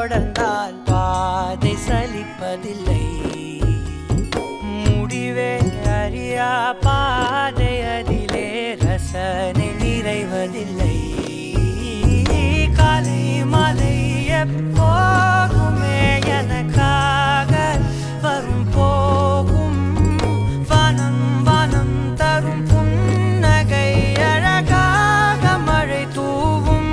தொடர்ந்தால் பாதை சலிப்பதில்லை முடிவே அறியா பாதை அதிலே ரசனை நிறைவதில்லை காலை மாலை எப்போதுமே எனக்காக வரும் போகும் வனம் வனம் தரும் புன்னகை அழகாக மழை தூவும்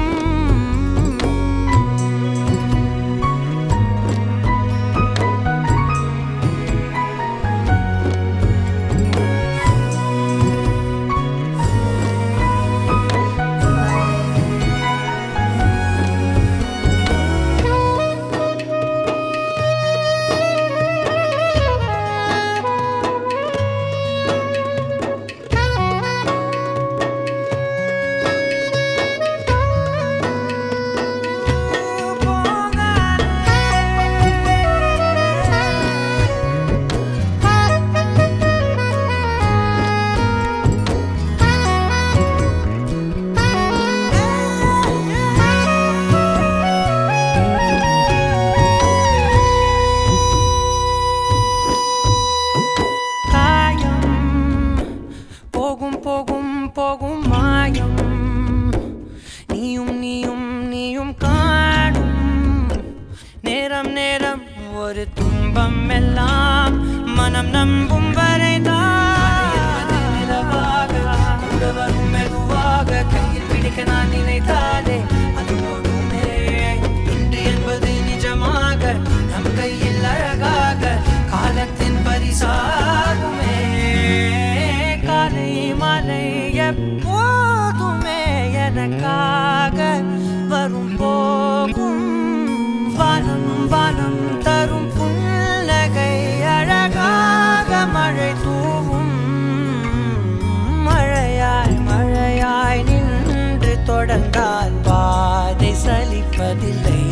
காயம் போகும் போகும் போகும் மாயம் நீயும் நீயும் நீயும் காணும் நேரம் நேரம் ஒரு துன்பம் எல்லாம் மனம் நம்பும் வரைதான் நிலவாக கூட வரும் மெதுவாக கையில் பிடிக்க நான் நினைத்தாலே அது ஓடுமே இன்று என்பது நிஜமாக நம் கையில் அழகாக காலத்தின் பரிசாகுமே காலை மாலை எப்போதுமே எனக்காக வரும் போகும் வானம் வானம் தரும் புன்னகை அழகாக மழை தூவும் மழையாய் மழையாய் நின்று தொடர்ந்தால் பாதை சலிப்பதில்லை